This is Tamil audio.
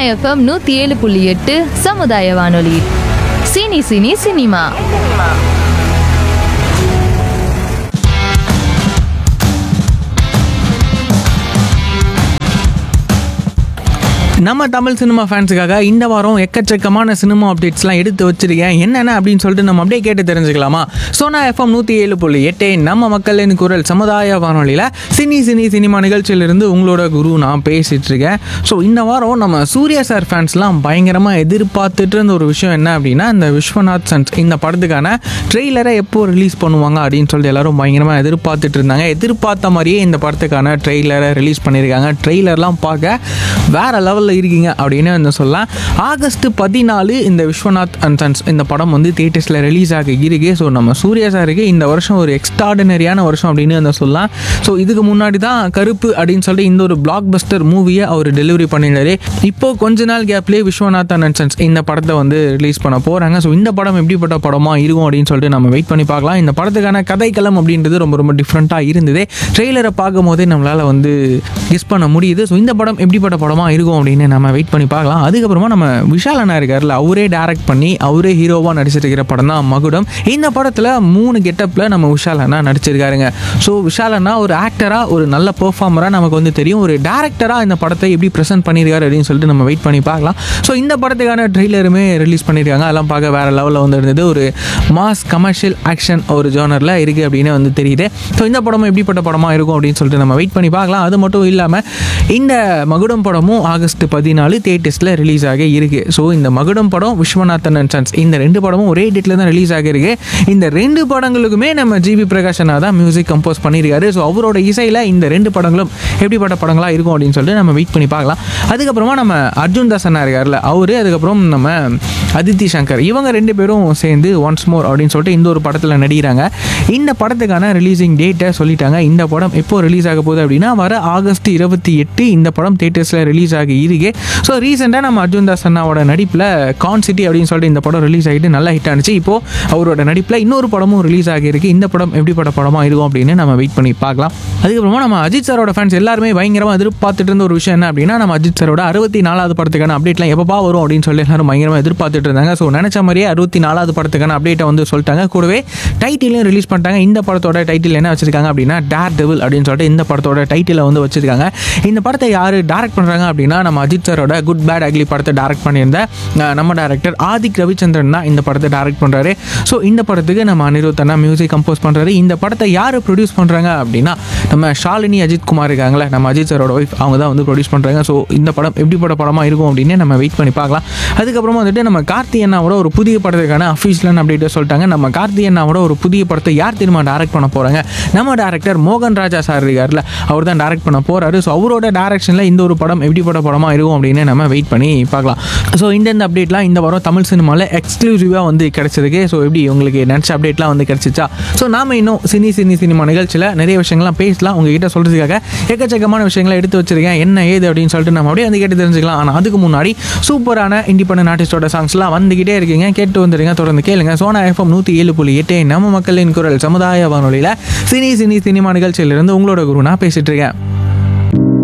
எஃப்எம் நூற்றி ஏழு புள்ளி எட்டு சமுதாய வானொலி சினி சினி சினிமா நம்ம தமிழ் சினிமா ஃபேன்ஸுக்காக இந்த வாரம் எக்கச்சக்கமான சினிமா அப்டேட்ஸ்லாம் எடுத்து வச்சிருக்கேன் என்னென்ன அப்படின்னு சொல்லிட்டு நம்ம அப்படியே கேட்டு தெரிஞ்சுக்கலாமா சோனா எஃப்எம் நூற்றி ஏழு புள்ளி எட்டே நம்ம மக்களின் குரல் சமுதாய வானொலியில் சினி சினி சினிமா நிகழ்ச்சியிலிருந்து உங்களோட குரு நான் பேசிட்டு இருக்கேன் ஸோ இந்த வாரம் நம்ம சூர்யா சார் ஃபேன்ஸ்லாம் பயங்கரமாக எதிர்பார்த்துட்டு இருந்த ஒரு விஷயம் என்ன அப்படின்னா இந்த விஸ்வநாத் சன்ஸ் இந்த படத்துக்கான ட்ரெய்லரை எப்போ ரிலீஸ் பண்ணுவாங்க அப்படின்னு சொல்லிட்டு எல்லாரும் பயங்கரமாக எதிர்பார்த்துட்டு இருந்தாங்க எதிர்பார்த்த மாதிரியே இந்த படத்துக்கான ட்ரெய்லரை ரிலீஸ் பண்ணியிருக்காங்க ட்ரெய்லர்லாம் பார்க்க வேற லெவலில் இருக்கீங்க அப்படின்னு வந்து சொல்லலாம் ஆகஸ்ட் பதினாலு இந்த விஸ்வநாத் அண்ட் சன்ஸ் இந்த படம் வந்து தியேட்டர்ஸில் ரிலீஸ் ஆக இருக்கு ஸோ நம்ம சூர்யா சாருக்கு இந்த வருஷம் ஒரு எக்ஸ்ட்ராடினரியான வருஷம் அப்படின்னு வந்து சொல்லலாம் ஸோ இதுக்கு முன்னாடி தான் கருப்பு அப்படின்னு சொல்லிட்டு இந்த ஒரு பிளாக் பஸ்டர் மூவியை அவர் டெலிவரி பண்ணியிருந்தாரு இப்போ கொஞ்ச நாள் கேப்லேயே விஸ்வநாத் அண்ட் சன்ஸ் இந்த படத்தை வந்து ரிலீஸ் பண்ண போகிறாங்க ஸோ இந்த படம் எப்படிப்பட்ட படமாக இருக்கும் அப்படின்னு சொல்லிட்டு நம்ம வெயிட் பண்ணி பார்க்கலாம் இந்த படத்துக்கான கதைக்களம் அப்படின்றது ரொம்ப ரொம்ப டிஃப்ரெண்ட்டாக இருந்தது ட்ரெய்லரை பார்க்கும் போதே நம்மளால் வந்து கெஸ் பண்ண முடியுது ஸோ இந்த படம் எப்படிப்பட்ட படமாக இருக்கும் அப்படின்னு நம்ம வெயிட் பண்ணி பார்க்கலாம் அதுக்கப்புறமா நம்ம விஷால் அண்ணா இருக்கார்ல அவரே டைரக்ட் பண்ணி அவரே ஹீரோவாக நடிச்சிருக்கிற படம் தான் மகுடம் இந்த படத்தில் மூணு கெட்டப்பில் நம்ம விஷால் அண்ணா நடிச்சிருக்காருங்க ஸோ விஷால் அண்ணா ஒரு ஆக்டராக ஒரு நல்ல பெர்ஃபார்மராக நமக்கு வந்து தெரியும் ஒரு டேரக்டராக இந்த படத்தை எப்படி ப்ரெசென்ட் பண்ணியிருக்காரு அப்படின்னு சொல்லிட்டு நம்ம வெயிட் பண்ணி பார்க்கலாம் ஸோ இந்த படத்துக்கான ட்ரெய்லருமே ரிலீஸ் பண்ணியிருக்காங்க அதெல்லாம் பார்க்க வேறு லெவலில் வந்து இருந்தது ஒரு மாஸ் கமர்ஷியல் ஆக்ஷன் ஒரு ஜோனரில் இருக்குது அப்படின்னு வந்து தெரியுது ஸோ இந்த படமும் எப்படிப்பட்ட படமாக இருக்கும் அப்படின்னு சொல்லிட்டு நம்ம வெயிட் பண்ணி பார்க்கலாம் அது மட்டும் இல்லாமல் இந்த மகுடம் படமும் ஆகஸ்ட் பதினாலு தேட்டர்ஸில் ரிலீஸ் ஆக இருக்கு ஸோ இந்த மகுடம் படம் விஸ்வநாதன் அண்ட் சன்ஸ் இந்த ரெண்டு படமும் ஒரே டேட்டில் தான் ரிலீஸ் ஆகிருக்கு இந்த ரெண்டு படங்களுக்குமே நம்ம ஜிபி பிரகாஷனா தான் மியூசிக் கம்போஸ் பண்ணியிருக்காரு ஸோ அவரோட இசையில் இந்த ரெண்டு படங்களும் எப்படிப்பட்ட படங்களாக இருக்கும் அப்படின்னு சொல்லிட்டு நம்ம வெயிட் பண்ணி பார்க்கலாம் அதுக்கப்புறமா நம்ம அர்ஜுன் தாஸ் அண்ணா இருக்கார்ல அவரு அதுக்கப்புறம் நம்ம அதித்தி சங்கர் இவங்க ரெண்டு பேரும் சேர்ந்து ஒன்ஸ் மோர் அப்படின்னு சொல்லிட்டு இந்த ஒரு படத்தில் நடிக்கிறாங்க இந்த படத்துக்கான ரிலீசிங் டேட்டை சொல்லிட்டாங்க இந்த படம் எப்போ ரிலீஸ் ஆக போகுது அப்படின்னா வர ஆகஸ்ட் இருபத்தி எட்டு இந்த படம் தேட்டர்ஸில் ரிலீஸ் ஆகி இருக்கு ஸோ ரீசெண்டாக நம்ம அர்ஜுன் தாஸ் அண்ணாவோட நடிப்பில் கான் சிட்டி அப்படின்னு சொல்லிட்டு இந்த படம் ரிலீஸ் ஆகிட்டு நல்லா ஹிட் ஆனிச்சு இப்போ அவரோட நடிப்பில் இன்னொரு படமும் ரிலீஸ் ஆகியிருக்கு இந்த படம் எப்படிப்பட்ட படமாக இருக்கும் அப்படின்னு நம்ம வெயிட் பண்ணி பார்க்கலாம் அதுக்கப்புறமா நம்ம அஜித் சாரோட ஃபேன்ஸ் எல்லாருமே பயங்கரமாக எதிர்பார்த்துட்டு இருந்த ஒரு விஷயம் என்ன அப்படின்னா நம்ம அஜித் சாரோட அறுபத்தி நாலாவது படத்துக்கான அப்டேட்லாம் எப்பப்பா வரும் அப்படின்னு சொல்லி எல்லாரும் பயங்கரமாக எதிர்பார்த்துட்டு இருந்தாங்க ஸோ நினச்ச மாதிரியே அறுபத்தி நாலாவது படத்துக்கான அப்டேட்டை வந்து சொல்லிட்டாங்க கூடவே டைட்டிலையும் ரிலீஸ் பண்ணிட்டாங்க இந்த படத்தோட டைட்டில் என்ன வச்சிருக்காங்க அப்படின்னா டேர் டெவில் அப்படின்னு சொல்லிட்டு இந்த படத்தோட டைட்டிலை வந்து வச்சிருக்காங்க இந்த படத்தை யார் டேரக்ட் பண்ணுறாங்க அப்படின்னா நம்ம அஜித் சாரோட குட் பேட் அக்லி படத்தை டேரக்ட் பண்ணியிருந்த அஹ், நம்ம டேரக்டர் ஆதிக் ரவிச்சந்திரன் தான் இந்த படத்தை டேரக்ட் பண்ணுறாரு ஸோ இந்த படத்துக்கு நம்ம அனிருத் அண்ணா மியூசிக் கம்போஸ் பண்ணுறாரு இந்த படத்தை யார் ப்ரொடியூஸ் பண்ணுறாங்க அப்படின்னா நம்ம ஷாலினி அஜித் குமார் இருக்காங்களே நம்ம அஜித் சாரோட ஒய்ஃப் அவங்க தான் வந்து ப்ரொடியூஸ் பண்ணுறாங்க ஸோ இந்த படம் எப்படிப்பட்ட படமாக இருக்கும் அப்படின்னு நம்ம வெயிட் பண்ணி பார்க்கலாம் அதுக்கப்புறமா வந்துட்டு நம்ம கார்த்தி அண்ணாவோட ஒரு புதிய படத்துக்கான அஃபீஷியலான அப்டேட்டை சொல்லிட்டாங்க நம்ம கார்த்தி அண்ணாவோட ஒரு புதிய படத்தை யார் திரும்ப டேரக்ட் பண்ண போகிறாங்க நம்ம டேரக்டர் மோகன் ராஜா சார் இருக்கார்ல அவர் தான் டேரக்ட் பண்ண போகிறாரு ஸோ அவரோட டேரக்ஷனில் இந்த ஒரு படம் எப்படிப்பட்ட படமாக இருக்கும் அப்படின்னு நம்ம வெயிட் பண்ணி பார்க்கலாம் ஸோ இந்த இந்த அப்டேட்லாம் இந்த வாரம் தமிழ் சினிமாவில் எக்ஸ்க்ளூசிவாக வந்து கிடைச்சிருக்கு ஸோ எப்படி உங்களுக்கு நினச்ச அப்டேட்லாம் வந்து கிடைச்சிச்சா ஸோ நாம இன்னும் சினி சினி சினிமா நிகழ்ச்சியில் நிறைய விஷயங்கள்லாம் பேசலாம் உங்ககிட்ட சொல்கிறதுக்காக எக்கச்சக்கமான விஷயங்களை எடுத்து வச்சிருக்கேன் என்ன ஏது அப்படின்னு சொல்லிட்டு நம்ம அப்படியே வந்து கேட்டு தெரிஞ்சுக்கலாம் ஆனால் அதுக்கு முன்னாடி சூப்பரான இண்டிபெண்டன்ட் ஆர்டிஸ்டோட சாங்ஸ்லாம் வந்துக்கிட்டே இருக்கீங்க கேட்டு வந்துடுங்க தொடர்ந்து கேளுங்க சோனா எஃப்எம் நூற்றி ஏழு புள்ளி எட்டு நம்ம மக்களின் குரல் சமுதாய வானொலியில் சினி சினி சினிமா நிகழ்ச்சியிலிருந்து உங்களோட குரு நான் பேசிட்டு இருக்கேன்